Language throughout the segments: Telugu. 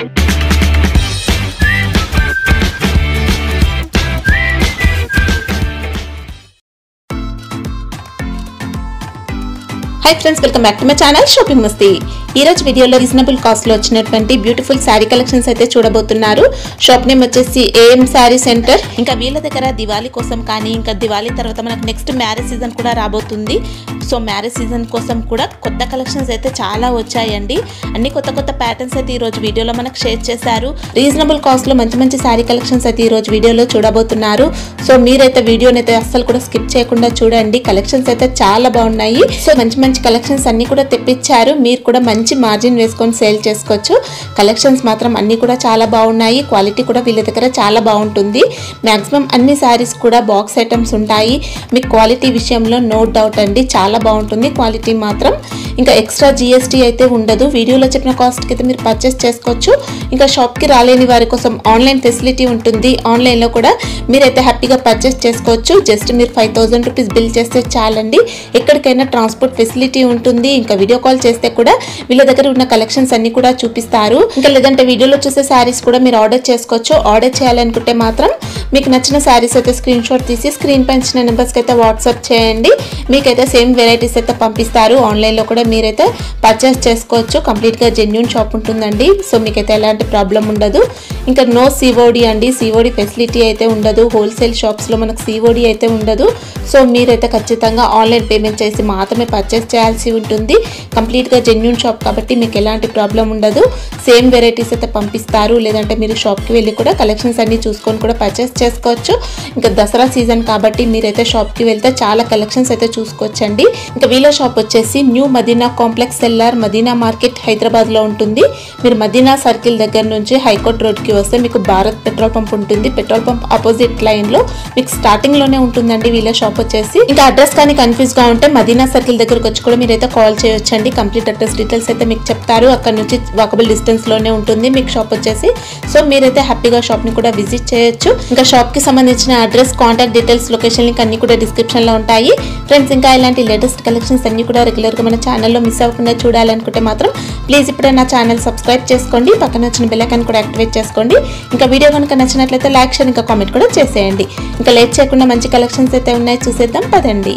High friends welcome back to my channel shopping Masti ఈ రోజు వీడియోలో రీజనబుల్ కాస్ట్ లో వచ్చినటువంటి బ్యూటిఫుల్ శారీ కలెక్షన్స్ అయితే చూడబోతున్నారు షాప్ నేమ్ వచ్చేసి ఏఎం శారీ సెంటర్ ఇంకా వీళ్ళ దగ్గర దివాళీ కోసం కానీ ఇంకా దివాళీ తర్వాత మనకు నెక్స్ట్ మ్యారేజ్ సీజన్ కూడా రాబోతుంది సో మ్యారేజ్ సీజన్ కోసం కూడా కొత్త కలెక్షన్స్ అయితే చాలా వచ్చాయండి అన్ని కొత్త కొత్త ప్యాటర్న్స్ అయితే ఈ రోజు వీడియోలో మనకు షేర్ చేశారు రీజనబుల్ కాస్ట్ లో మంచి మంచి శారీ కలెక్షన్స్ అయితే ఈ రోజు వీడియోలో చూడబోతున్నారు సో మీరైతే వీడియోని అయితే అస్సలు కూడా స్కిప్ చేయకుండా చూడండి కలెక్షన్స్ అయితే చాలా బాగున్నాయి సో మంచి మంచి కలెక్షన్స్ అన్ని కూడా తెప్పించారు మీరు కూడా మంచి మార్జిన్ వేసుకొని సేల్ చేసుకోవచ్చు కలెక్షన్స్ మాత్రం అన్ని కూడా చాలా బాగున్నాయి క్వాలిటీ కూడా వీళ్ళ దగ్గర చాలా బాగుంటుంది మాక్సిమం అన్ని శారీస్ కూడా బాక్స్ ఐటమ్స్ ఉంటాయి మీకు క్వాలిటీ విషయంలో నో డౌట్ అండి చాలా బాగుంటుంది క్వాలిటీ మాత్రం ఇంకా ఎక్స్ట్రా జిఎస్టీ అయితే ఉండదు వీడియోలో చెప్పిన కాస్ట్కి అయితే మీరు పర్చేస్ చేసుకోవచ్చు ఇంకా షాప్కి రాలేని వారి కోసం ఆన్లైన్ ఫెసిలిటీ ఉంటుంది ఆన్లైన్లో కూడా మీరైతే హ్యాపీగా పర్చేస్ చేసుకోవచ్చు జస్ట్ మీరు ఫైవ్ థౌసండ్ రూపీస్ బిల్ చేస్తే చాలండి ఎక్కడికైనా ట్రాన్స్పోర్ట్ ఫెసిలిటీ ఉంటుంది ఇంకా వీడియో కాల్ చేస్తే కూడా వీళ్ళ దగ్గర ఉన్న కలెక్షన్స్ అన్ని కూడా చూపిస్తారు ఇంకా లేదంటే వీడియోలో చూసే శారీస్ కూడా మీరు ఆర్డర్ చేసుకోవచ్చు ఆర్డర్ చేయాలనుకుంటే మాత్రం మీకు నచ్చిన శారీస్ అయితే స్క్రీన్ షాట్ తీసి స్క్రీన్ పైన ఇచ్చిన నెంబర్స్కి అయితే వాట్సాప్ చేయండి మీకైతే సేమ్ వెరైటీస్ అయితే పంపిస్తారు ఆన్లైన్లో కూడా మీరైతే పర్చేస్ చేసుకోవచ్చు కంప్లీట్గా జెన్యున్ షాప్ ఉంటుందండి సో మీకైతే ఎలాంటి ప్రాబ్లం ఉండదు ఇంకా నో సిఓడి అండి సిఓడి ఫెసిలిటీ అయితే ఉండదు హోల్సేల్ షాప్స్లో మనకు సిఓడి అయితే ఉండదు సో మీరైతే ఖచ్చితంగా ఆన్లైన్ పేమెంట్ చేసి మాత్రమే పర్చేస్ చేయాల్సి ఉంటుంది కంప్లీట్గా జెన్యున్ షాప్ కాబట్టి మీకు ఎలాంటి ప్రాబ్లం ఉండదు సేమ్ వెరైటీస్ అయితే పంపిస్తారు లేదంటే మీరు షాప్కి వెళ్ళి కూడా కలెక్షన్స్ అన్ని చూసుకొని కూడా పర్చేస్ చేసుకోవచ్చు ఇంకా దసరా సీజన్ కాబట్టి మీరైతే షాప్కి వెళ్తే చాలా కలెక్షన్స్ అయితే చూసుకోవచ్చండి ఇంకా వీళ్ళ షాప్ వచ్చేసి new Madina complex cellar Madina market హైదరాబాద్లో ఉంటుంది మీరు మదీనా సర్కిల్ దగ్గర నుంచి హైకోర్ట్ రోడ్కి వస్తే మీకు భారత్ పెట్రోల్ పంప్ ఉంటుంది పెట్రోల్ పంప్ ఆపోజిట్ లైన్లో మీకు స్టార్టింగ్లోనే ఉంటుందండి వీళ్ళ షాప్ వచ్చేసి ఇంకా అడ్రస్ కానీ కన్ఫ్యూజ్గా ఉంటే మదీనా సర్కిల్ దగ్గరకు వచ్చి కూడా మీరైతే కాల్ చేయొచ్చండి కంప్లీట్ అడ్రస్ డీటెయిల్స్ అయితే మీకు చెప్తారు అక్కడ నుంచి వాకబుల్ డిస్టెన్స్లోనే ఉంటుంది మీకు షాప్ వచ్చేసి సో మీరైతే హ్యాపీగా షాప్ని కూడా విజిట్ చేయొచ్చు ఇంకా షాప్కి సంబంధించిన address contact details location link అన్ని కూడా డిస్క్రిప్షన్లో ఉంటాయి ఫ్రెండ్స్ ఇంకా ఇలాంటి లేటెస్ట్ కలెక్షన్స్ అన్ని కూడా రెగ్యులర్గా మన ఛానల్లో మిస్ అవ్వకుండా చూడాలనుకుంటే మాత్రం ప్లీజ్ ఇప్పుడే నా ఛానల్ సబ్స్క్రైబ్ చేసుకోండి పక్కన వచ్చిన బెల్లైకాన్ కూడా యాక్టివేట్ చేసుకోండి ఇంకా వీడియో కనుక నచ్చినట్లయితే లైక్ షేర్ ఇంకా కామెంట్ కూడా చేసేయండి ఇంకా లేట్ చేయకుండా మంచి కలెక్షన్స్ అయితే ఉన్నాయి చూసేద్దాం పదండి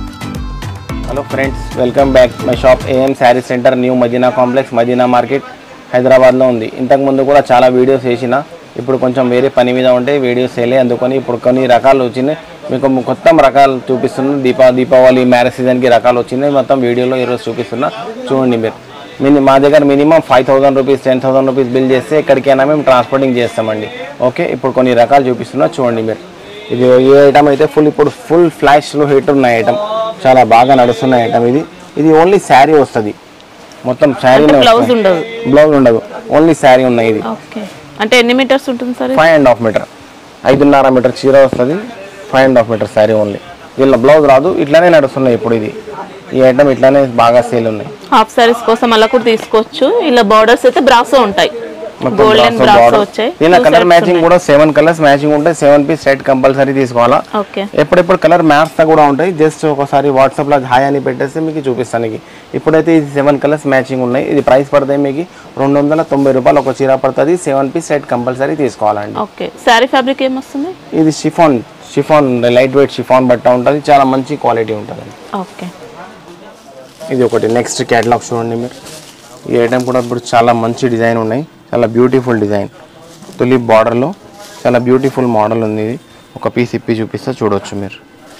hello friends welcome back my shop AM saree centre new Madina complex Madina market హైదరాబాద్లో ఉంది ఇంతకు ముందు కూడా చాలా వీడియోస్ వేసిన ఇప్పుడు కొంచెం వేరే పని మీద ఉంటే వీడియోస్ వేయలే అందుకని ఇప్పుడు కొన్ని రకాలు వచ్చినాయి మీకు కొత్త రకాలు చూపిస్తున్నాను దీపా దీపావళి మ్యారేజ్ సీజన్కి రకాలు వచ్చినాయి మొత్తం వీడియోలో ఈరోజు చూపిస్తున్నా చూడండి మీరు మిని మా దగ్గర minimum five thousand rupees ten thousand rupees bill చేస్తే ఎక్కడికైనా మేము ట్రాన్స్పోర్టింగ్ చేస్తామండి ఓకే ఇప్పుడు కొన్ని రకాలు చూపిస్తున్నా చూడండి మీరు ఇది ఈ ఐటమ్ అయితే ఫుల్ ఇప్పుడు ఫుల్ ఫ్లాష్లో హిట్ ఉన్న ఐటమ్ చాలా బాగా నడుస్తున్న ఐటమ్ ఇది ఇది ఓన్లీ శారీ వస్తుంది మొత్తం శారీ బ్లౌజ్ ఉండదు బ్లౌజ్ ఉండదు ఓన్లీ శారీ ఉన్నాయి ఇది ఓకే అంటే ఎన్ని మీటర్స్ ఉంటుంది సార్ ఇది? ఫైవ్ అండ్ హాఫ్ మీటర్ ఐదున్నర మీటర్ చీర వస్తుంది five and half meter saree only దీనిలో బ్లౌజ్ రాదు ఇట్లానే నడుస్తున్నాయి ఇప్పుడు ఇది ఈ ఐటమ్ ఇట్లానే బాగా సేల్ ఉన్నాయి హాఫ్ సారీస్ కోసం అలా కూడా తీసుకోవచ్చు ఇలా బార్డర్స్ అయితే బ్రాసో ఉంటాయి మొత్తం గోల్డెన్ brasso బ్రాసో border. వచ్చాయి దీనిలో Two కలర్ sets మ్యాచింగ్ ఉన్నాయి. కూడా సెవెన్ కలర్స్ మ్యాచింగ్ ఉంటాయి సెవెన్ పీస్ సెట్ కంపల్సరీ తీసుకోవాలా ఓకే ఎప్పుడెప్పుడు కలర్ మ్యాచ్తో కూడా ఉంటాయి జస్ట్ ఒకసారి వాట్సాప్లో హాయ్ అని పెట్టేస్తే మీకు చూపిస్తానికి ఇప్పుడైతే ఇది సెవెన్ కలర్స్ మ్యాచింగ్ ఉన్నాయి ఇది ప్రైస్ పడతాయి మీకు రెండు వందల తొంభై రూపాయలు ఒక చీర పడుతుంది సెవెన్ పీస్ సెట్ కంపల్సరీ తీసుకోవాలండి ఓకే శారీ ఫ్యాబ్రిక్ ఏమొస్తుంది ఇది chiffon chiffon light weight chiffon బట్ట ఉంటుంది చాలా మంచి క్వాలిటీ ఉంటుంది ఓకే ఇది ఒకటి నెక్స్ట్ క్యాటలాగ్ చూడండి మీరు ఈ ఐటమ్ కూడా ఇప్పుడు చాలా మంచి డిజైన్ ఉన్నాయి చాలా బ్యూటిఫుల్ డిజైన్ తొలి బార్డర్లో చాలా బ్యూటిఫుల్ మోడల్ ఉంది ఇది ఒక పీస్ ఇప్పి చూపిస్తే చూడొచ్చు మీరు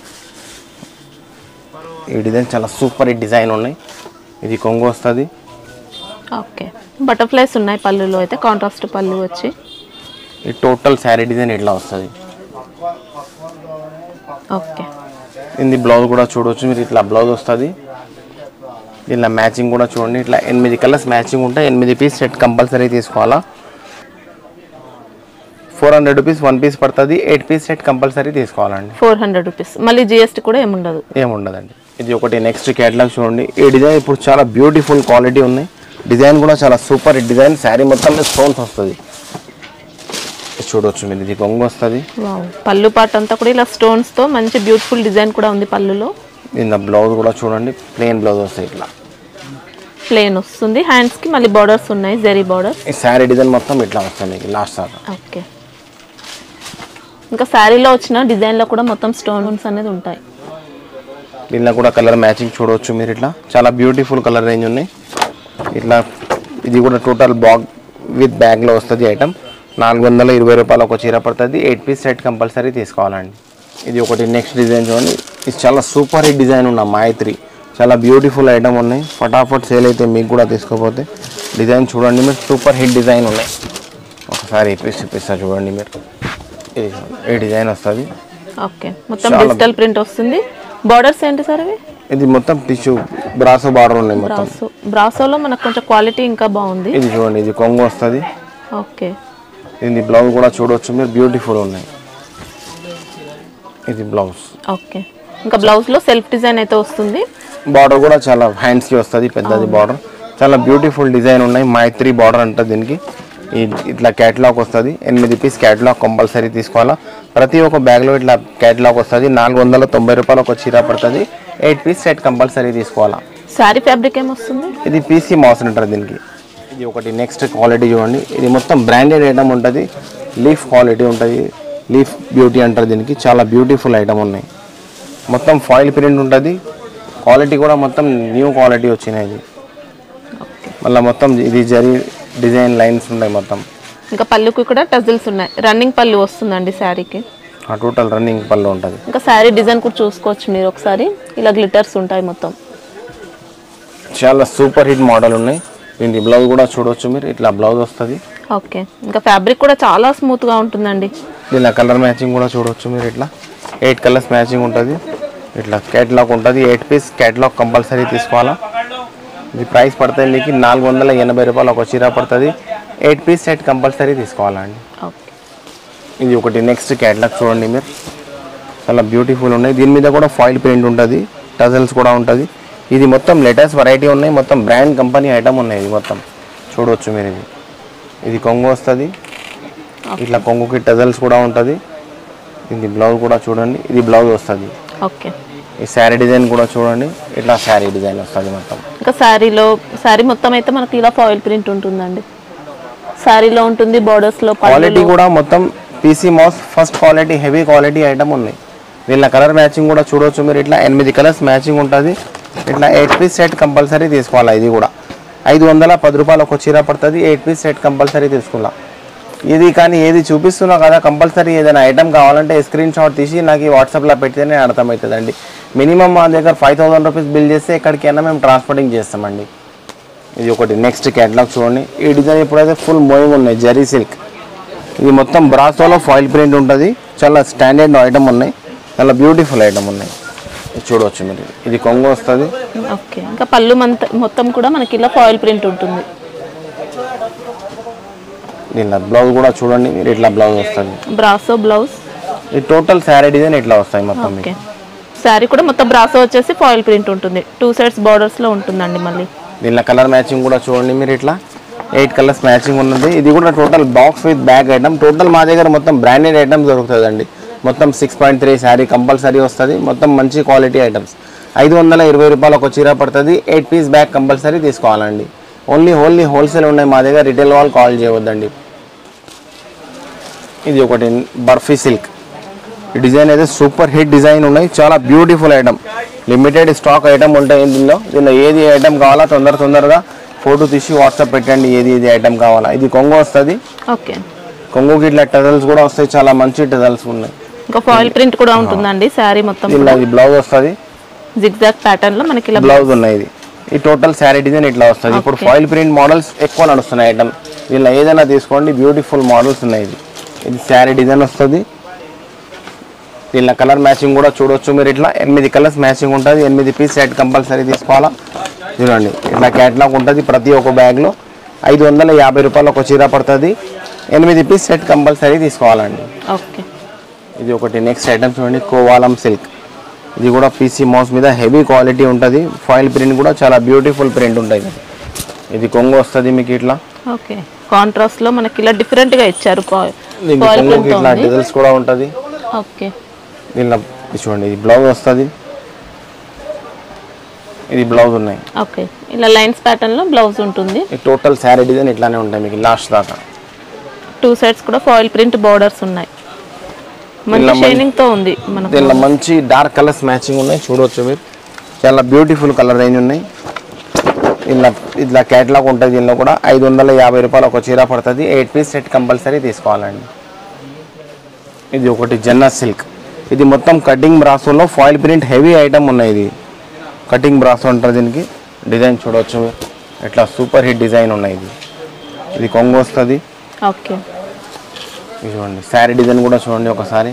ఈ డిజైన్ చాలా సూపర్ హిట్ డిజైన్ ఉన్నాయి ఇది కొంగు వస్తుంది ఓకే బటర్ఫ్లైస్ ఉన్నాయి పళ్ళులో అయితే కాంట్రాస్ట్ పళ్ళు వచ్చి ఈ టోటల్ శారీ డిజైన్ ఇట్లా వస్తుంది ఓకే ఇది బ్లౌజ్ కూడా చూడొచ్చు మీరు ఇట్లా బ్లౌజ్ వస్తుంది ఇలా మ్యాచింగ్ కూడా చూడండి ఇట్లా ఎనిమిది కలర్స్ మ్యాచింగ్ ఉంటాయి ఎనిమిది పీస్ సెట్ కంపల్సరీ తీసుకోవాలా four hundred rupees one piece పడుతుంది ఎయిట్ పీస్ సెట్ కంపల్సరీ తీసుకోవాలండి ఫోర్ హండ్రెడ్ రూపీస్ మళ్ళీ జిఎస్టీ కూడా ఏముండదు ఏముండదండి ఇది ఒకటి నెక్స్ట్ క్యాటలాగ్ చూడండి ఈ డిజైన్ ఇప్పుడు చాలా బ్యూటిఫుల్ క్వాలిటీ ఉన్నాయి డిజైన్ కూడా చాలా సూపర్ డిజైన్ శారీ మొత్తం మీద స్టోన్స్ వస్తుంది ఇది చూడొచ్చు మీరు ఇది కొంగు వస్తుంది వావ్ పళ్ళు పాట అంతా కూడా ఇలా స్టోన్స్ తో మంచి బ్యూటిఫుల్ డిజైన్ కూడా ఉంది పళ్ళులో దీని బ్లౌజ్ కూడా చూడండి ప్లెయిన్ బ్లౌజ్ వస్తాయి ఇట్లా ప్లేన్ వస్తుంది హ్యాండ్స్ కి మళ్ళీ బార్డర్స్ ఉన్నాయి జెరీ బార్డర్స్ ఈ శారీ డిజైన్ మొత్తం ఇట్లా వస్తుంది మీకు లాస్ట్ దాకా ఓకే ఇంకా శారీలో వచ్చిన డిజైన్ లో కూడా మొత్తం స్టోన్స్ అనేది ఉంటాయి దీనిలో కూడా కలర్ మ్యాచింగ్ చూడవచ్చు మీరు ఇట్లా చాలా బ్యూటిఫుల్ కలర్ రేంజ్ ఉన్నాయి ఇట్లా ఇది కూడా టోటల్ బాగ్ విత్ బ్యాగ్లో వస్తుంది ఐటమ్ నాలుగు వందల ఇరవై రూపాయలు ఒక చీర పడుతుంది ఎయిట్ పీస్ సెట్ కంపల్సరీ తీసుకోవాలండి ఇది ఒకటి నెక్స్ట్ డిజైన్ చూడండి ఇది చాలా సూపర్ హిట్ డిజైన్ ఉన్న మాయత్రి చాలా బ్యూటిఫుల్ ఐటమ్ ఉన్నాయి ఫటాఫట్ సేల్ అయితే మీకు కూడా తీసుకోపోతే డిజైన్ చూడండి మీరు సూపర్ హిట్ డిజైన్ ఉన్నాయి ఒకసారి ఇప్పిస్తా ఇప్పిస్తా చూడండి మీరు ఇది చూడండి. ఈ డిజైన్ వస్తుంది ఓకే మొత్తం చాలా డిజిటల్ ప్రింట్ వస్తుంది బార్డర్స్ ఏంటి సార్ అవి ఇది మొత్తం టిష్యూ బ్రాసో బార్డర్ ఉన్నాయి మొత్తం బ్రాసో బ్రాసోలో మనకు కొంచెం క్వాలిటీ ఇంకా బాగుంది ఇది చూడండి ఇది కొంగు వస్తుంది ఓకే ఇది బ్లౌజ్ కూడా చూడవచ్చు మీరు బ్యూటిఫుల్ ఉన్నాయి ఇది బ్లౌజ్ ఓకే ఇంకా బ్లౌజ్ లో సెల్ఫ్ డిజైన్ అయితే వస్తుంది బార్డర్ కూడా చాలా హ్యాండ్స్కి వస్తుంది పెద్దది బార్డర్ చాలా బ్యూటిఫుల్ డిజైన్ ఉన్నాయి మైత్రి బార్డర్ అంటుంది దీనికి ఈ- ఇట్లా క్యాటలాగ్ వస్తుంది ఎనిమిది పీస్ క్యాటలాగ్ కంపల్సరీ తీసుకోవాలా ప్రతి ఒక్క బ్యాగ్లో ఇట్లా క్యాటలాగ్ వస్తుంది నాలుగు వందల తొంభై రూపాయలు ఒక చీర పడుతుంది ఎయిట్ పీస్ సెట్ కంపల్సరీ తీసుకోవాలా శారీ ఫ్యాబ్రిక్ ఏమొస్తుంది ఇది పీసీ మౌస్ అంటారు దీనికి ఇది ఒకటి నెక్స్ట్ క్వాలిటీ చూడండి ఇది మొత్తం బ్రాండెడ్ ఐటమ్ ఉంటుంది లీఫ్ క్వాలిటీ ఉంటుంది లీఫ్ బ్యూటీ అంటారు దీనికి చాలా బ్యూటిఫుల్ ఐటమ్ ఉన్నాయి మొత్తం ఫాయిల్ ప్రింట్ ఉంటుంది క్వాలిటీ కూడా మొత్తం న్యూ క్వాలిటీ వచ్చినాయి ఇది మళ్ళీ మొత్తం ఇది జరి డిజైన్ లైన్స్ ఉన్నాయి మొత్తం ఇంకా పళ్ళుకి కూడా టజిల్స్ ఉన్నాయి రన్నింగ్ పళ్ళు వస్తుందండి శారీకి ఆ టోటల్ రన్నింగ్ పళ్ళు ఉంటుంది ఇంకా శారీ డిజైన్ కూడా చూసుకోవచ్చు మీరు ఒకసారి ఇలా గ్లిటర్స్ ఉంటాయి మొత్తం చాలా సూపర్ హిట్ మోడల్ ఉన్నాయి దీనికి బ్లౌజ్ కూడా చూడవచ్చు మీరు ఇట్లా బ్లౌజ్ వస్తుంది ఓకే ఇంకా ఫ్యాబ్రిక్ కూడా చాలా స్మూత్ గా ఉంటుందండి దీనిలో కలర్ మ్యాచింగ్ కూడా చూడవచ్చు మీరు ఇట్లా ఎయిట్ కలర్స్ మ్యాచింగ్ ఉంటుంది ఇట్లా క్యాటలాగ్ ఉంటుంది ఎయిట్ పీస్ క్యాటలాగ్ కంపల్సరీ తీసుకోవాలా ఇది ప్రైస్ పడుతుంది మీకు నాలుగు వందల ఎనభై రూపాయలు ఒక చీర పడుతుంది ఎయిట్ పీస్ సెట్ కంపల్సరీ తీసుకోవాలండి ఓకే ఇది ఒకటి నెక్స్ట్ క్యాటలాగ్ చూడండి మీరు చాలా బ్యూటిఫుల్ ఉన్నాయి దీని మీద కూడా ఫాయిల్ ప్రింట్ ఉంటుంది టజల్స్ కూడా ఉంటుంది ఇది మొత్తం లేటెస్ట్ వెరైటీ ఉన్నాయి మొత్తం బ్రాండ్ కంపెనీ ఐటమ్ ఉన్నాయి ఇది మొత్తం చూడవచ్చు మీరు ఇది ఇది కొంగు వస్తుంది ఇట్లా కొంగుకి టజల్స్ కూడా ఉంటుంది ఇది బ్లౌజ్ కూడా చూడండి ఇది బ్లౌజ్ వస్తుంది ఓకే ఈ శారీ డిజైన్ కూడా చూడండి ఇట్లా శారీ డిజైన్ వస్తుంది మొత్తం ఇంకా శారీలో శారీ మొత్తం అయితే మనకి ఇలా ఫాయిల్ ప్రింట్ ఉంటుందండి శారీలో ఉంటుంది borders లో క్వాలిటీ పళ్ళు కూడా మొత్తం పీసీ మౌస్ first quality heavy quality item ఉన్నాయి వీళ్ళ కలర్ మ్యాచింగ్ కూడా చూడవచ్చు మీరు ఇట్లా ఎనిమిది కలర్స్ మ్యాచింగ్ ఉంటుంది ఇట్లా ఎయిట్ పీస్ సెట్ కంపల్సరీ తీసుకోవాలి ఇది కూడా ఐదు వందల పది రూపాయలు ఒక చీర పడుతుంది ఎయిట్ పీస్ సెట్ కంపల్సరీ తీసుకున్నా ఇది కానీ ఏది చూపిస్తున్నా కదా కంపల్సరీ ఏదైనా ఐటమ్ కావాలంటే స్క్రీన్ షాట్ తీసి నాకు ఈ వాట్సాప్లో పెడితేనే అర్థమవుతుందండి మినిమం మా దగ్గర ఫైవ్ థౌసండ్ రూపీస్ బిల్ చేస్తే ఎక్కడికైనా మేము ట్రాన్స్పోర్టింగ్ చేస్తామండి ఇది ఒకటి నెక్స్ట్ క్యాటలాగ్ చూడండి ఈ డిజైన్ ఇప్పుడైతే ఫుల్ మూవింగ్ ఉన్నాయి జరీ సిల్క్ ఇది మొత్తం బ్రాసోలో ఫాయిల్ ప్రింట్ ఉంటుంది చాలా స్టాండర్డ్ ఐటమ్ ఉన్నాయి చాలా బ్యూటిఫుల్ ఐటమ్ ఉన్నాయి ఇది చూడవచ్చు మీరు ఇది కొంగు వస్తుంది ఓకే ఇంకా పళ్ళు మంత మొత్తం కూడా మనకి ఇలా ఫాయిల్ ప్రింట్ ఉంటుంది దీనిలో బ్లౌజ్ కూడా చూడండి మీరు ఇట్లా బ్లౌజ్ వస్తుంది బ్రాసో బ్లౌజ్ ఈ టోటల్ శారీ డిజైన్ ఇట్లా వస్తాయి మొత్తం మీకు ఓకే శారీ కూడా మొత్తం బ్రాసో వచ్చేసి ఫాయిల్ ప్రింట్ ఉంటుంది టూ సైడ్స్ బార్డర్స్ లో ఉంటుందండి మళ్ళీ దీనిలో కలర్ మ్యాచింగ్ కూడా చూడండి మీరు ఇట్లా ఎయిట్ కలర్స్ మ్యాచింగ్ ఉన్నది ఇది కూడా total box with bag item total మా దగ్గర మొత్తం బ్రాండెడ్ ఐటమ్స్ దొరుకుతుందండి మొత్తం six point three saree compulsory వస్తుంది మొత్తం మంచి క్వాలిటీ ఐటమ్స్ ఐదు వందల ఇరవై రూపాయలు ఒక చీర పడుతుంది ఎయిట్ పీస్ బ్యాగ్ కంపల్సరీ తీసుకోవాలండి ఓన్లీ ఓన్లీ హోల్సేల్ ఉన్నాయి మా దగ్గర రిటైల్ వాళ్ళు కాల్ చేయవద్దండి ఇది ఒకటి బర్ఫీ సిల్క్ ఈ డిజైన్ అయితే సూపర్ హిట్ డిజైన్ ఉన్నాయి చాలా beautiful item limited stock item ఉంటాయి దీనిలో దీనిలో ఏది ఐటమ్ కావాలా తొందర తొందరగా ఫోటో తీసి వాట్సాప్ పెట్టండి ఏది ఏది ఐటమ్ కావాలా ఇది కొంగు వస్తుంది ఓకే కొంగుకి ఇట్లా టజల్స్ కూడా వస్తాయి చాలా మంచి టజల్స్ ఉన్నాయి ఇంకా ఫాయిల్ ప్రింట్ కూడా ఉంటుందండి శారీ మొత్తం దీనిలో ఇది బ్లౌజ్ వస్తుంది జిగ్జాగ్ ప్యాటర్న్ లో మనకి ఇలా బ్లౌజ్ ఉన్నాయి ఇది ఈ టోటల్ శారీ డిజైన్ ఇట్లా వస్తుంది ఇప్పుడు Okay. ఫాయిల్ ప్రింట్ మోడల్స్ ఎక్కువ నడుస్తున్నాయి ఐటమ్ దీనిలో ఏదైనా తీసుకోండి బ్యూటిఫుల్ మోడల్స్ ఉన్నాయి ఇది ఇది శారీ డిజైన్ వస్తుంది దీనిలో కలర్ మ్యాచింగ్ కూడా చూడొచ్చు మీరు ఇట్లా ఎనిమిది కలర్స్ మ్యాచింగ్ ఉంటుంది ఎనిమిది పీస్ సెట్ కంపల్సరీ తీసుకోవాలా చూడండి ఇట్లా క్యాట్లాగ్ ఉంటుంది ప్రతి ఒక్క బ్యాగ్లో ఐదు వందల యాభై రూపాయలు ఒక చీర పడుతుంది ఎనిమిది పీస్ సెట్ కంపల్సరీ తీసుకోవాలండి ఓకే ఇది ఒకటి నెక్స్ట్ ఐటమ్ చూడండి కోవాలం సిల్క్ ఇది కూడా పీసీ మౌస్ మీద హెవీ క్వాలిటీ ఉంటుంది ఫాయిల్ ప్రింట్ కూడా చాలా బ్యూటిఫుల్ ప్రింట్ ఉంటుంది ఇది కొంగు వస్తుంది మీకు ఇట్లా ఓకే కాంట్రాస్ట్ లో మనకి ఇలా డిఫరెంట్ గా ఇచ్చారు దీనికి ఫాయిల్ కొంగుకి ప్రింట్ ఇట్లా ఉంది డిజల్స్ కూడా ఉంటుంది ఓకే దీనిలో ఇది చూడండి ఇది బ్లౌజ్ వస్తుంది ఇది బ్లౌజ్ ఉన్నాయి ఓకే ఇలా లైన్స్ ప్యాటర్న్ లో బ్లౌజ్ ఉంటుంది ఈ టోటల్ శారీ డిజైన్ ఇట్లానే ఉంటాయి మీకు లాస్ట్ దాకా టూ సైడ్స్ కూడా ఫాయిల్ ప్రింట్ బార్డర్స్ ఉన్నాయి మంచి ఇలా మన- షైనింగ్ తో ఉంది మనకు దీనిలో మంచి డార్క్ కలర్స్ మ్యాచింగ్ ఉన్నాయి చూడవచ్చు మీరు చాలా బ్యూటిఫుల్ కలర్ రేంజ్ ఉన్నాయి ఇలా ఇట్లా క్యాట్లాగ్ ఉంటుంది దీనిలో కూడా ఐదు వందల యాభై రూపాయలు ఒక చీర పడుతుంది ఎయిట్ పీస్ సెట్ కంపల్సరీ తీసుకోవాలండి ఇది ఒకటి జన్నా సిల్క్ ఇది మొత్తం కటింగ్ బ్రాసోలో ఫాయిల్ ప్రింట్ హెవీ ఐటమ్ ఉన్నాయి ఇది కటింగ్ బ్రాసో అంటారు దీనికి డిజైన్ చూడవచ్చు మీరు ఇట్లా సూపర్ హిట్ డిజైన్ ఉన్నాయి ఇది ఇది కొంగు వస్తుంది ఓకే ఇది చూడండి శారీ డిజైన్ కూడా చూడండి ఒకసారి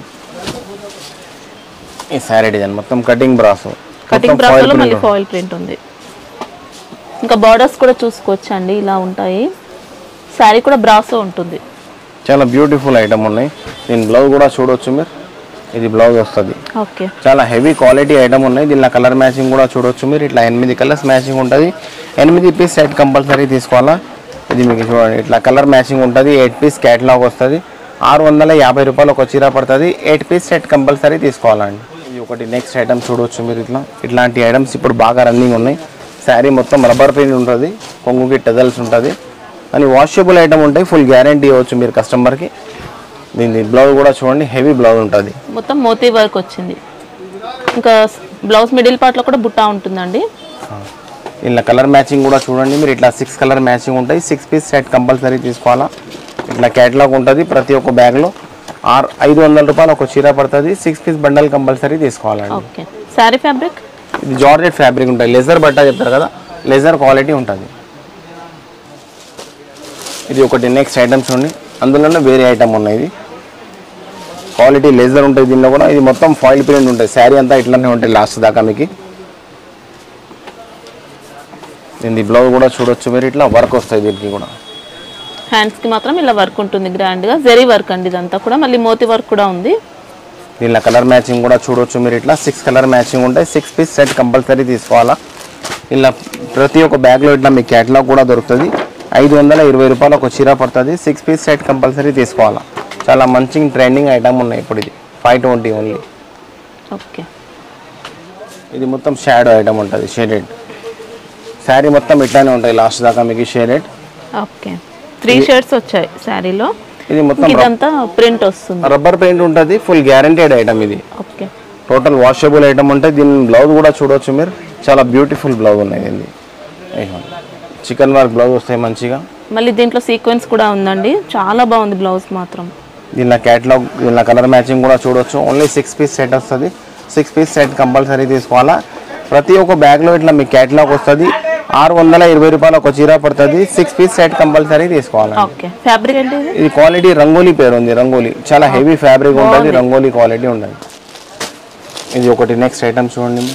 ఈ శారీ డిజైన్ మొత్తం కటింగ్ బ్రాసో కటింగ్ బ్రాస్ లో మళ్ళీ ఫాయిల్ ప్రింట్ ఉంది ఇంకా బార్డర్స్ కూడా చూసుకోవచ్చు అండి ఇలా ఉంటాయి శారీ కూడా బ్రాసో ఉంటుంది చాలా బ్యూటిఫుల్ ఐటమ్ ఉన్నాయి దీని బ్లౌజ్ కూడా చూడవచ్చు మీరు ఇది బ్లౌజ్ వస్తుంది ఓకే చాలా హెవీ క్వాలిటీ ఐటమ్ ఉన్నాయి దీనిలో కలర్ మ్యాచింగ్ కూడా చూడవచ్చు మీరు ఇట్లా ఎనిమిది కలర్స్ మ్యాచింగ్ ఉంటుంది ఎనిమిది పీస్ సెట్ కంపల్సరీ తీసుకోవాలా ఇది మీకు చూడండి ఇట్లా కలర్ మ్యాచింగ్ ఉంటుంది ఎయిట్ పీస్ క్యాటలాగ్ వస్తుంది ఆరు వందల యాభై రూపాయలు ఒక చీర పడుతుంది ఎయిట్ పీస్ సెట్ కంపల్సరీ తీసుకోవాలండి ఇది ఒకటి నెక్స్ట్ ఐటమ్ చూడవచ్చు మీరు ఇట్లా ఇట్లాంటి ఐటమ్స్ ఇప్పుడు బాగా రన్నింగ్ ఉన్నాయి శారీ మొత్తం రబ్బర్ ప్రింట్ ఉంటుంది కొంగుకి టెజల్స్ ఉంటుంది అని వాషబుల్ ఐటమ్ ఉంటాయి ఫుల్ గ్యారంటీ ఇవ్వచ్చు మీరు కస్టమర్కి దీని బ్లౌజ్ కూడా చూడండి హెవీ బ్లౌజ్ ఉంటుంది మొత్తం మోతీ వర్క్ వచ్చింది ఇంకా బ్లౌజ్ మిడిల్ పార్ట్ లో కూడా బుట్టా ఉంటుందండి ఇలా కలర్ మ్యాచింగ్ కూడా చూడండి మీరు ఇట్లా సిక్స్ కలర్ మ్యాచింగ్ ఉంటాయి సిక్స్ పీస్ సెట్ కంపల్సరీ తీసుకోవాలా ఇట్లా క్యాటలాగ్ ఉంటుంది ప్రతి ఒక్క బ్యాగ్లో ఆరు ఐదు వందల రూపాయలు ఒక చీర పడుతుంది సిక్స్ పీస్ బండల్ కంపల్సరీ తీసుకోవాలండి ఓకే శారీ ఫ్యాబ్రిక్ ఇది జార్జెట్ ఫ్యాబ్రిక్ ఉంటుంది లెజర్ బట్ట చెప్తారు కదా లెజర్ క్వాలిటీ ఉంటుంది ఇది ఒకటి నెక్స్ట్ ఐటమ్స్ ఉంది అందులోనే వేరే ఐటమ్ ఉన్నాయి ఇది క్వాలిటీ లెజర్ ఉంటుంది దీనిలో కూడా ఇది మొత్తం ఫాయిల్ ప్రింట్ ఉంటుంది శారీ అంతా ఇట్లానే ఉంటుంది లాస్ట్ దాకా మీకు దీని బ్లౌజ్ కూడా చూడొచ్చు మీరు ఇట్లా వర్క్ వస్తుంది దీనికి కూడా హ్యాండ్స్ కి మాత్రం ఇలా వర్క్ ఉంటుంది గ్రాండ్ గా జరీ వర్క్ అండి ఇదంతా కూడా మళ్ళీ మోతీ వర్క్ కూడా ఉంది దీనిలో కలర్ మ్యాచింగ్ కూడా చూడొచ్చు మీరు ఇట్లా సిక్స్ కలర్ మ్యాచింగ్ ఉంటాయి సిక్స్ పీస్ సెట్ కంపల్సరీ తీసుకోవాలా ఇలా ప్రతి ఒక్క బ్యాగ్లో ఇట్లా మీ క్యాటలాగ్ కూడా దొరుకుతుంది ఐదు వందల ఇరవై రూపాయలు ఒక చీర పడుతుంది సిక్స్ పీస్ సెట్ కంపల్సరీ తీసుకోవాలా చాలా మంచి ట్రెండింగ్ ఐటమ్ ఉన్నాయి ఇప్పుడు ఇది ఫైవ్ ట్వంటీ ఓన్లీ ఓకే ఇది మొత్తం షాడో ఐటమ్ ఉంటుంది షేడెడ్ శారీ మొత్తం ఇట్లానే ఉంటాయి లాస్ట్ దాకా మీకు షేడెడ్ ఓకే త్రీ షర్ట్స్ వచ్చాయి శారీలో ఇది మొత్తం ఇదంతా ప్రింట్ వస్తుంది రబ్బర్ పెయింట్ ఉంటుంది ఫుల్ గ్యారంటెడ్ ఐటమ్ ఇది ఓకే టోటల్ వాషబుల్ ఐటమ్ ఉంటుంది దీని బ్లౌజ్ కూడా చూడవచ్చు మీరు చాలా బ్యూటిఫుల్ బ్లౌజ్ ఉన్నాయి ఇది చికెన్ వర్క్ బ్లౌజ్ వస్తాయి మంచిగా మళ్ళీ దీంట్లో సీక్వెన్స్ కూడా ఉందండి చాలా బాగుంది బ్లౌజ్ మాత్రం దీనిలో క్యాటలాగ్ దీనిలో కలర్ మ్యాచింగ్ కూడా చూడొచ్చు ఓన్లీ సిక్స్ పీస్ సెట్ వస్తుంది సిక్స్ పీస్ సెట్ కంపల్సరీ తీసుకోవాలా ప్రతి ఒక్క బ్యాగ్లో ఇట్లా మీకు క్యాటలాగ్ వస్తుంది ఆరు వందల ఇరవై రూపాయలు ఒక చీర పడుతుంది సిక్స్ పీస్ సెట్ కంపల్సరీ తీసుకోవాలి ఓకే ఫ్యాబ్రిక్ ఏంటి ఇది ఇది క్వాలిటీ రంగోలీ పేరు ఉంది రంగోలీ చాలా హెవీ ఫ్యాబ్రిక్ ఉంటుంది రంగోలీ క్వాలిటీ ఉంటుంది ఇది ఒకటి నెక్స్ట్ ఐటమ్ చూడండి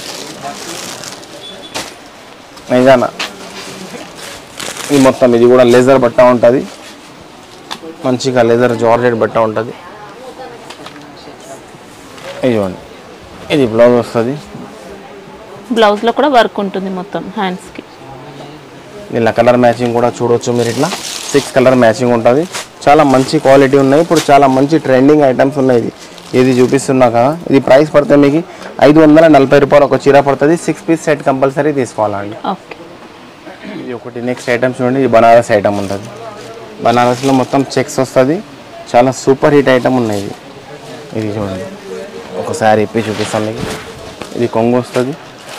నిజానా ఇది మొత్తం ఇది కూడా లెజర్ బట్ట ఉంటుంది మంచిగా లెజర్ జార్జెట్ బట్ట ఉంటుంది ఇది చూడండి ఇది బ్లౌజ్ వస్తుంది బ్లౌజ్ లో కూడా వర్క్ ఉంటుంది మొత్తం హ్యాండ్స్ కి ఇలా కలర్ మ్యాచింగ్ కూడా చూడొచ్చు మీరు ఇట్లా సిక్స్ కలర్ మ్యాచింగ్ ఉంటుంది చాలా మంచి క్వాలిటీ ఉన్నాయి ఇప్పుడు చాలా మంచి ట్రెండింగ్ ఐటమ్స్ ఉన్నాయి ఇది ఇది చూపిస్తున్నా కదా ఇది ప్రైస్ పడితే మీకు ఐదు వందల నలభై రూపాయలు ఒక చీర పడుతుంది సిక్స్ పీస్ సెట్ కంపల్సరీ తీసుకోవాలండి ఓకే ఇది ఒకటి నెక్స్ట్ ఐటమ్ చూడండి ఇది బనారస్ ఐటమ్ ఉంటుంది బనారస్లో మొత్తం చెక్స్ వస్తుంది చాలా సూపర్ హిట్ ఐటమ్ ఉన్నాయి ఇది ఇది చూడండి ఒకసారి ఇప్పి చూపిస్తాను మీకు ఇది కొంగు వస్తుంది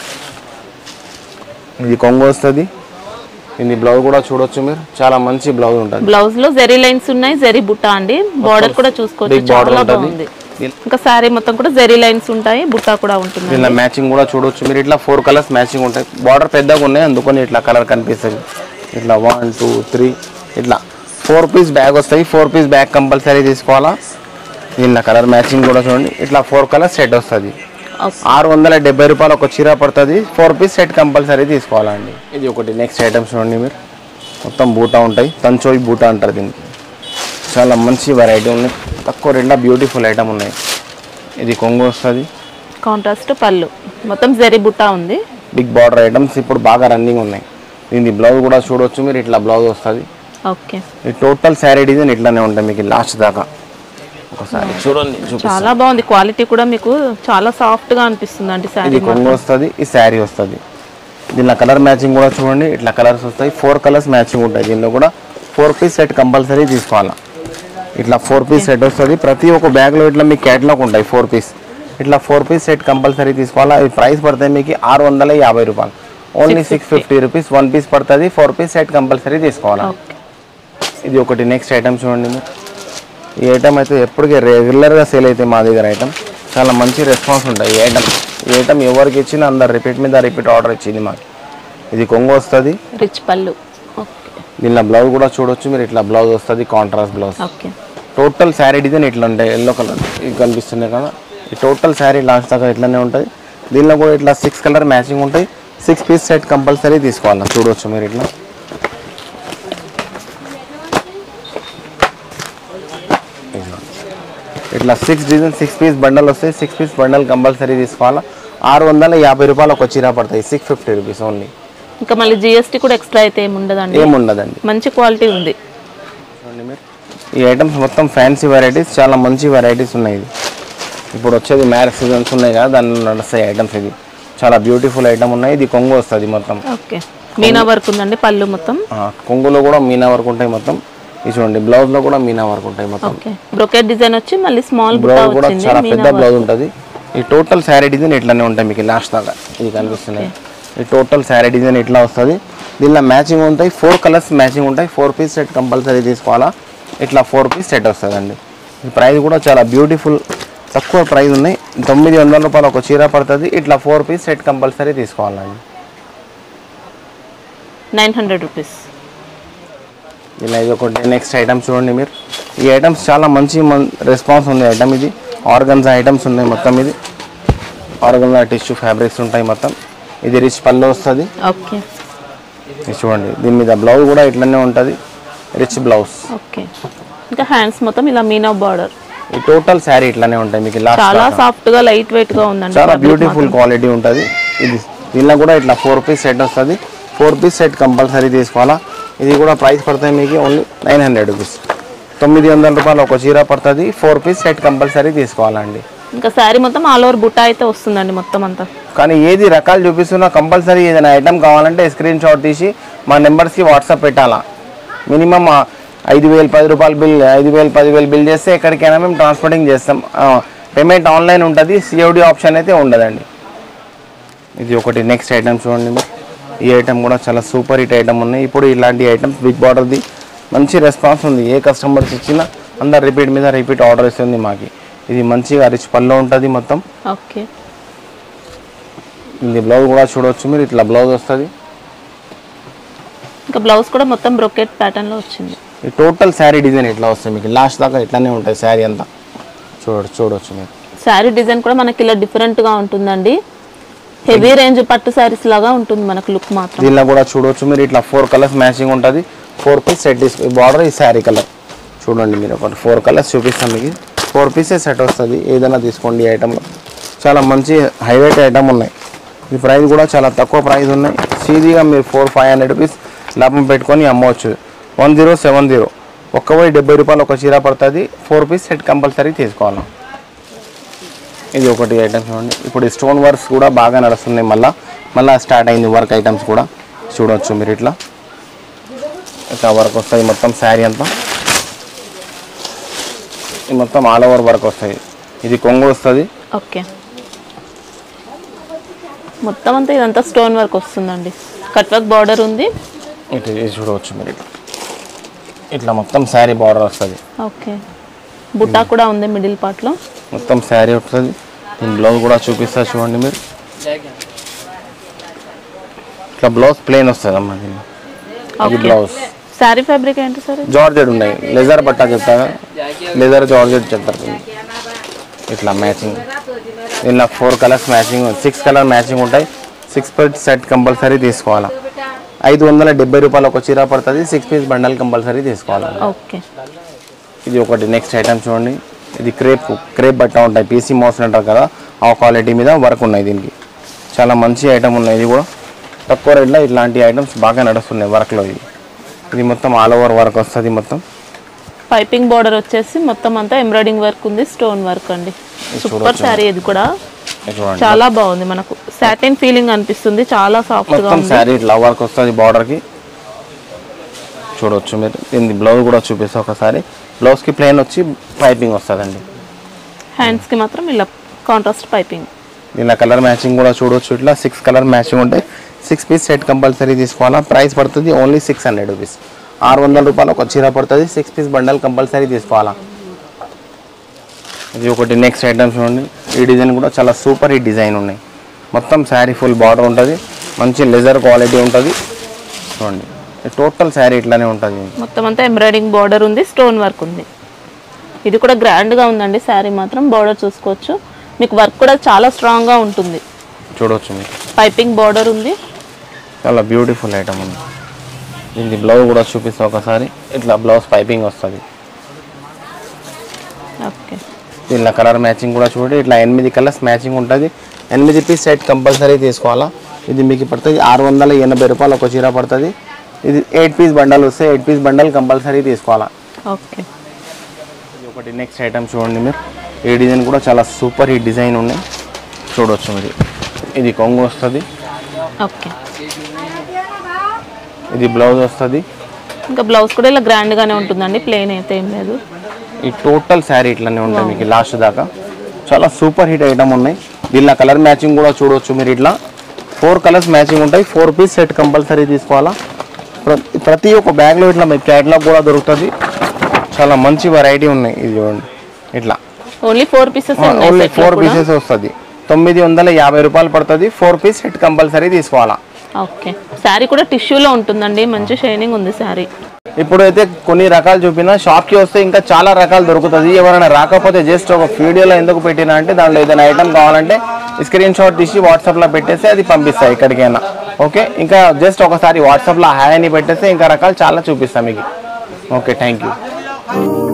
ఇది కొంగు వస్తుంది ఇది బ్లౌజ్ కూడా చూడొచ్చు మీరు చాలా మంచి బ్లౌజ్ ఉంటుంది బ్లౌజ్ లో జెరీ లైన్స్ ఉన్నాయి జెరీ బుట్ట అండి బార్డర్ కూడా చూసుకోవచ్చు బిగ్ బార్డర్ చాలా ఉంటుంది బాగుంది ఇంకా శారీ మొత్తం కూడా జెరీ లైన్స్ ఉంటాయి బుట్ట కూడా ఉంటుంది దీనిలో మ్యాచింగ్ కూడా చూడొచ్చు మీరు ఇట్లా ఫోర్ కలర్స్ మ్యాచింగ్ ఉంటాయి బార్డర్ పెద్దగా ఉన్నాయి అందుకని ఇట్లా కలర్ కనిపిస్తుంది ఇట్లా వన్ టూ త్రీ ఇట్లా ఫోర్ పీస్ బ్యాగ్ వస్తాయి ఫోర్ పీస్ బ్యాగ్ కంపల్సరీ తీసుకోవాలా దీనిలో కలర్ మ్యాచింగ్ కూడా చూడండి ఇట్లా ఫోర్ కలర్ సెట్ వస్తుంది ఓకే. ఆరు వందల డెబ్బై రూపాయలు ఒక చీర పడుతుంది ఫోర్ పీస్ సెట్ కంపల్సరీ తీసుకోవాలండి ఇది ఒకటి నెక్స్ట్ ఐటమ్ చూడండి మీరు మొత్తం బూటా ఉంటాయి తంచోయి బూటా అంటారు దీనికి చాలా మంచి వెరైటీ ఉన్నాయి తక్కువ రెండా బ్యూటిఫుల్ ఐటమ్ ఉన్నాయి ఇది కొంగు వస్తుంది కాంట్రాస్ట్ పళ్ళు మొత్తం జెరీ బుట్ట ఉంది బిగ్ బార్డర్ ఐటమ్స్ ఇప్పుడు బాగా రన్నింగ్ ఉన్నాయి దీని బ్లౌజ్ కూడా చూడొచ్చు మీరు ఇట్లా బ్లౌజ్ వస్తుంది ఓకే ఈ టోటల్ శారీ డిజైన్ ఇట్లానే ఉంటాయి మీకు లాస్ట్ దాకా ఒకసారి చూడండి చూపిస్తాను చాలా బాగుంది క్వాలిటీ కూడా మీకు చాలా సాఫ్ట్ గా అనిపిస్తుంది అండి శారీ ఇది కొంగు వస్తుంది ఈ శారీ వస్తుంది దీనిలో కలర్ మ్యాచింగ్ కూడా చూడండి ఇట్లా కలర్స్ వస్తాయి ఫోర్ కలర్స్ మ్యాచింగ్ ఉంటాయి దీనిలో కూడా ఫోర్ పీస్ సెట్ కంపల్సరీ తీసుకోవాలా ఇట్లా ఫోర్ పీస్ సెట్ వస్తుంది ప్రతి ఒక్క బ్యాగ్లో ఇట్లా మీకు క్యాట్లాగ్ ఉంటాయి ఫోర్ పీస్ ఇట్లా ఫోర్ పీస్ సెట్ కంపల్సరీ తీసుకోవాలా అవి ప్రైస్ పడతాయి మీకు ఆరు వందల యాభై రూపాయలు only six fifty rupees one piece పడుతుంది ఫోర్ పీస్ సెట్ కంపల్సరీ తీసుకోవాలా ఓకే ఇది ఒకటి నెక్స్ట్ ఐటమ్ చూడండి మీరు ఈ ఐటమ్ అయితే ఎప్పటికీ రెగ్యులర్గా సేల్ అవుతాయి మా దగ్గర ఐటమ్ చాలా మంచి రెస్పాన్స్ ఉంటాయి ఈ ఐటమ్ ఈ ఐటమ్ ఎవరికి ఇచ్చినా అందరు రిపీట్ మీద రిపీట్ ఆర్డర్ ఇచ్చింది మాకు ఇది కొంగు వస్తుంది రిచ్ పళ్ళు ఓకే దీనిలో బ్లౌజ్ కూడా చూడొచ్చు మీరు ఇట్లా బ్లౌజ్ వస్తుంది contrast blouse okay total sari design ఇట్లా ఉంటాయి ఎల్లో కలర్ ఇది కనిపిస్తున్నాయి కదా ఈ టోటల్ శారీ లాస్ట్ దాకా ఇట్లానే ఉంటుంది దీనిలో కూడా ఇట్లా సిక్స్ కలర్ మ్యాచింగ్ ఉంటాయి సిక్స్ పీస్ సెట్ కంపల్సరీ తీసుకోవాలి చూడవచ్చు మీరు ఇట్లా ఇట్లా. ఇట్లా six design six piece bundle వస్తాయి సిక్స్ పీస్ బండల్ కంపల్సరీ తీసుకోవాలా ఆరు వందల యాభై రూపాయలు ఒక చీర పడతాయి సిక్స్ ఫిఫ్టీ రూపీస్ ఓన్లీ ఇంకా మళ్ళీ జిఎస్టీ కూడా ఎక్స్ట్రా అయితే ఏమి ఉండదండి ఏముండదండి మంచి క్వాలిటీ ఉంది చూడండి మీరు ఈ ఐటమ్స్ మొత్తం ఫ్యాన్సీ వెరైటీస్ చాలా మంచి వెరైటీస్ ఉన్నాయి ఇది ఇప్పుడు వచ్చేది మ్యారేజ్ సీజన్స్ ఉన్నాయి కదా దానిలో నడుస్తాయి ఐటమ్స్ ఇది చాలా బ్యూటిఫుల్ ఐటమ్ ఉన్నాయి ఇది కొంగు వస్తుంది మొత్తం ఓకే మీనా వర్క్ ఉందండి పళ్ళు మొత్తం ఆ, కొంగులో కూడా మీనా వర్క్ ఉంటాయి మొత్తం ఇది చూడండి బ్లౌజ్ లో కూడా మీనా వర్క్ ఉంటాయి మొత్తం ఓకే బ్రొకెట్ డిజైన్ వచ్చి మళ్ళీ స్మాల్ బుట్ట బ్లౌజ్ కూడా వచ్చింది చాలా మీనా పెద్ద బ్లౌజ్ ఉంటుంది ఈ టోటల్ శారీ డిజైన్ ఇట్లానే ఉంటాయి మీకు లాస్ట్ దాకా ఇది కనిపిస్తున్నాయి ఈ టోటల్ శారీ డిజైన్ ఇట్లా వస్తుంది దీనిలో మ్యాచింగ్ ఉంటాయి ఫోర్ కలర్స్ మ్యాచింగ్ ఉంటాయి ఫోర్ పీస్ సెట్ కంపల్సరీ తీసుకోవాలా ఇట్లా ఫోర్ పీస్ సెట్ వస్తుందండి ఈ ప్రైస్ కూడా చాలా బ్యూటిఫుల్ తక్కువ ప్రైస్ ఉన్నాయి తొమ్మిది వందల రూపాయలు ఒక చీర పడుతుంది ఇట్లా ఫోర్ పీస్ సెట్ కంపల్సరీ తీసుకోవాలండి నైన్ హండ్రెడ్ రూపీస్ ఇలా ఇది ఒకటి నెక్స్ట్ ఐటమ్ చూడండి మీరు ఈ ఐటమ్స్ చాలా మంచి రెస్పాన్స్ ఉంది ఐటమ్ ఇది ఆర్గన్జా ఐటమ్స్ ఉన్నాయి మొత్తం ఇది ఆర్గన్జా టిష్యూ ఫ్యాబ్రిక్స్ ఉంటాయి మొత్తం ఇది రిచ్ పళ్ళు వస్తుంది ఓకే ఇది చూడండి దీని మీద బ్లౌజ్ కూడా ఇట్లనే ఉంటుంది రిచ్ బ్లౌజ్ ఓకే ఇంకా హ్యాండ్స్ మొత్తం ఇలా మీనా బార్డర్ ఈ టోటల్ శారీ ఇట్లానే ఉంటాయి మీకు లాస్ట్ చాలా సాఫ్ట్ గా లైట్ వెయిట్ గా ఉందండి చాలా fabric బ్యూటిఫుల్ మాత్రం. క్వాలిటీ ఉంటుంది ఇది దీనిలో కూడా ఇట్లా ఫోర్ పీస్ సెట్ వస్తుంది ఫోర్ పీస్ సెట్ కంపల్సరీ తీసుకోవాలా ఇది కూడా ప్రైస్ పడుతుంది మీకు ఓన్లీ నైన్ హండ్రెడ్ రూపీస్ తొమ్మిది వందల రూపాయలు ఒక చీర పడుతుంది ఫోర్ పీస్ సెట్ కంపల్సరీ తీసుకోవాలండి ఇంకా శారీ మొత్తం ఆల్ ఓవర్ బుట్ట అయితే వస్తుందండి మొత్తం అంతా కానీ ఏది రకాలు చూపిస్తున్నా కంపల్సరీ ఏదైనా ఐటమ్ కావాలంటే స్క్రీన్ షాట్ తీసి మా నెంబర్స్కి వాట్సాప్ పెట్టాలా మినిమం ఐదు వేలు పది రూపాయలు బిల్ ఐదు వేలు పదివేలు బిల్ చేస్తే ఎక్కడికైనా మేము ట్రాన్స్పోర్టింగ్ చేస్తాం పేమెంట్ ఆన్లైన్ ఉంటుంది సిఓడి ఆప్షన్ అయితే ఉండదండి ఇది ఒకటి నెక్స్ట్ ఐటమ్ చూడండి మీరు. ఈ ఐటమ్ కూడా చాలా సూపర్ హిట్ ఐటమ్ ఉన్నాయి ఇప్పుడు ఇలాంటి ఐటమ్స్ బిగ్ బార్డర్ది మంచి రెస్పాన్స్ ఉంది ఏ కస్టమర్స్ ఇచ్చినా అందరు రిపీట్ మీద రిపీట్ ఆర్డర్ ఇస్తుంది మాకి ఇది మంచిగా రిచ్ పళ్ళు ఉంటుంది మొత్తం ఓకే ఇది బ్లౌజ్ కూడా చూడవచ్చు మీరు ఇట్లా బ్లౌజ్ వస్తుంది ఇంకా బ్లౌజ్ కూడా మొత్తం బ్రొకెట్ ప్యాటర్న్ లో వచ్చింది ఈ టోటల్ శారీ డిజైన్ ఇట్లా వస్తుంది మీకు లాస్ట్ దాకా ఇట్లానే ఉంటుంది శారీ అంతా చూడొచ్చు చూడొచ్చు మీరు శారీ డిజైన్ కూడా మనకి ఇలా డిఫరెంట్ గా ఉంటుందండి హెవీ రేంజ్ పట్టు శారీస్ లాగా ఉంటుంది మనకు లుక్ మాత్రం దీనిలో కూడా చూడవచ్చు మీరు ఇట్లా ఫోర్ కలర్స్ మ్యాచింగ్ ఉంటుంది ఫోర్ పీస్ సెట్ బార్డర్ ఈ శారీ కలర్ చూడండి మీరు ఒకటి ఫోర్ కలర్స్ చూపిస్తాం మీకు ఫోర్ పీసెస్ సెట్ వస్తుంది ఏదైనా తీసుకోండి ఈ ఐటెంలో చాలా మంచి హైలైట్ ఐటమ్ ఉన్నాయి ఈ ప్రైస్ కూడా చాలా తక్కువ ప్రైస్ ఉన్నాయి సీదీగా మీరు ఫోర్ ఫైవ్ హండ్రెడ్ రూపీస్ లాభం పెట్టుకొని అమ్మవచ్చు వన్ జీరో సెవెన్ జీరో ఒక్క వెయ్యి డెబ్బై రూపాయలు ఒక చీర పడుతుంది ఫోర్ పీస్ సెట్ కంపల్సరీ తీసుకోవాలి ఇది ఒకటి ఐటమ్స్ చూడండి ఇప్పుడు ఈ స్టోన్ వర్క్స్ కూడా బాగా నడుస్తున్నాయి మళ్ళీ మళ్ళీ స్టార్ట్ అయింది వర్క్ ఐటమ్స్ కూడా చూడవచ్చు మీరు ఇట్లా ఇట్లా వర్క్ వస్తుంది మొత్తం శారీ అంతా ఇది మొత్తం ఆల్ ఓవర్ వర్క్ వస్తుంది ఇది కొంగు వస్తుంది ఓకే మొత్తం అంతా ఇదంతా స్టోన్ వర్క్ వస్తుందండి కట్ వర్క్ బార్డర్ ఉంది ఇటు ఇది చూడవచ్చు మీరు ఇట్లా ఇట్లా మొత్తం శారీ బార్డర్ వస్తుంది ఓకే బుట్టా కూడా ఉంది మిడిల్ పార్ట్ లో మొత్తం శారీ వస్తుంది దీని బ్లౌజ్ కూడా చూపిస్తా చూడండి మీరు ఇట్లా బ్లౌజ్ ప్లెయిన్ వస్తుంది అమ్మా దీన్ని ఇది ఓకే బ్లౌజ్ శారీ ఫ్యాబ్రిక్ ఏంటి సార్ ఇది? జార్జెట్ ఉన్నాయి లెజర్ బట్ట చెప్తాగా లెజర్ జార్జెట్ చెప్తారు దీన్ని. ఇట్లా మ్యాచింగ్ దీనిలో four colours matching six colour matching ఉంటాయి సిక్స్ పీస్ సెట్ కంపల్సరీ తీసుకోవాలా ఐదు వందల డెబ్బై రూపాయలు ఒక చీర పడుతుంది సిక్స్ పీస్ బండల్ కంపల్సరీ తీసుకోవాలి ఓకే ఇది ఒకటి నెక్స్ట్ ఐటమ్ చూడండి ఇది క్రేప్ క్రేప్ బట్ట ఉంటాయి పీసీ మోషన్ అంటారు కదా ఆ క్వాలిటీ మీద వర్క్ ఉన్నాయి దీనికి చాలా మంచి ఐటమ్ ఉన్నాయి ఇది కూడా తక్కువ రేట్లో ఇట్లాంటి ఐటమ్స్ బాగా నడుస్తున్నాయి వర్క్లో ఇది ఇది మొత్తం ఆల్ ఓవర్ వర్క్ వస్తుంది మొత్తం పైపింగ్ బార్డర్ వచ్చేసి మొత్తం అంతా ఎంబ్రాయిడింగ్ వర్క్ ఉంది స్టోన్ వర్క్ అండి సూపర్ శారీ ఇది కూడా ఇది చూడండి చాలా బాగుంది మనకు సాటిన్ ఫీలింగ్ అనిపిస్తుంది చాలా సాఫ్ట్ గా మొత్తం ఉంది శారీ ఇట్లా వర్క్ వస్తుంది బార్డర్కి చూడొచ్చు మీరు దీని బ్లౌజ్ కూడా చూపిస్తా ఒకసారి బ్లౌజ్కి ప్లెయిన్ వచ్చి పైపింగ్ వస్తుందండి హ్యాండ్స్ కి మాత్రం ఇలా కాంట్రాస్ట్ పైపింగ్ దీనిలో కలర్ మ్యాచింగ్ కూడా చూడొచ్చు ఇట్లా సిక్స్ కలర్ మ్యాచింగ్ ఉంటాయి సిక్స్ పీస్ సెట్ కంపల్సరీ తీసుకోవాలా ప్రైస్ పడుతుంది ఓన్లీ సిక్స్ హండ్రెడ్ రూపీస్ ఆరు వందల రూపాయలు ఒక చీర పడుతుంది సిక్స్ పీస్ బండల్ కంపల్సరీ తీసుకోవాలా ఇది ఒకటి నెక్స్ట్ ఐటమ్ చూడండి ఈ డిజైన్ కూడా చాలా సూపర్ ఈ డిజైన్ ఉన్నాయి మొత్తం శారీ ఫుల్ బార్డర్ ఉంటుంది మంచి లెజర్ క్వాలిటీ ఉంటుంది చూడండి టోటల్ శారీ ఇట్లానే ఉంటుంది మొత్తం అంతా ఎంబ్రాయిడింగ్ బార్డర్ ఉంది స్టోన్ వర్క్ ఉంది ఇది కూడా గ్రాండ్ గా ఉందండి శారీ మాత్రం బార్డర్ చూసుకోవచ్చు మీకు వర్క్ కూడా చాలా స్ట్రాంగ్ గా ఉంటుంది చూడవచ్చు మీరు పైపింగ్ బార్డర్ ఉంది చాలా బ్యూటిఫుల్ ఐటమ్ ఉంది దీనికి బ్లౌజ్ కూడా చూపిస్తా ఒకసారి ఇట్లా బ్లౌజ్ పైపింగ్ వస్తుంది ఓకే దీనిలో కలర్ మ్యాచింగ్ కూడా చూడండి ఇట్లా ఎనిమిది కలర్స్ మ్యాచింగ్ ఉంటుంది ఎనిమిది పీస్ సెట్ కంపల్సరీ తీసుకోవాలా ఇది మీకు పడుతుంది ఆరు వందల ఎనభై రూపాయలు ఒక చీర పడుతుంది ఇది ఎయిట్ పీస్ బండల్ వస్తే ఎయిట్ పీస్ బండల్ కంపల్సరీ తీసుకోవాలా ఓకే ఇది ఒకటి నెక్స్ట్ ఐటమ్ చూడండి మీరు ఈ డిజైన్ కూడా చాలా సూపర్ ఈ డిజైన్ ఉన్నాయి చూడవచ్చు మీరు ఇది కొంగు వస్తుంది ఓకే ఇది బ్లౌజ్ వస్తుంది ఇంకా బ్లౌజ్ కూడా ఇలా గ్రాండ్ గానే ఉంటుందండి ప్లెయిన్ అయితే ఏం లేదు ఈ టోటల్ శారీ ఇట్లానే ఉంటాయి మీకు లాస్ట్ దాకా చాలా సూపర్ హిట్ ఐటమ్ ఉన్నాయి దీనిలో కలర్ మ్యాచింగ్ కూడా చూడవచ్చు మీరు ఇట్లా ఫోర్ కలర్స్ మ్యాచింగ్ ఉంటాయి ఫోర్ పీస్ సెట్ కంపల్సరీ తీసుకోవాలా ప్ర- ప్రతి ఒక్క బ్యాగ్లో ఇట్లా మీకు క్యాట్లాగ్ కూడా దొరుకుతుంది చాలా మంచి వెరైటీ ఉన్నాయి ఇది చూడండి ఇట్లా only four pieces only four pieces వస్తుంది తొమ్మిది వందల యాభై రూపాయలు పడుతుంది ఫోర్ పీస్ సెట్ కంపల్సరీ తీసుకోవాలా ఓకే శారీ కూడా టిష్యూలో ఉంటుందండి మంచి షైనింగ్ ఉంది శారీ ఇప్పుడు అయితే కొన్ని రకాలు చూపిన షాప్కి వస్తే ఇంకా చాలా రకాలు దొరుకుతుంది ఎవరైనా రాకపోతే జస్ట్ ఒక వీడియోలో ఎందుకు పెట్టినా అంటే దాంట్లో ఏదైనా ఐటమ్ కావాలంటే స్క్రీన్ షాట్ తీసి వాట్సాప్లో పెట్టేస్తే అది పంపిస్తాయి ఎక్కడికైనా ఓకే ఇంకా జస్ట్ ఒకసారి వాట్సాప్లో హాయ్ అని పెట్టేస్తే ఇంకా రకాలు చాలా చూపిస్తాం మీకు ఓకే థ్యాంక్ యూ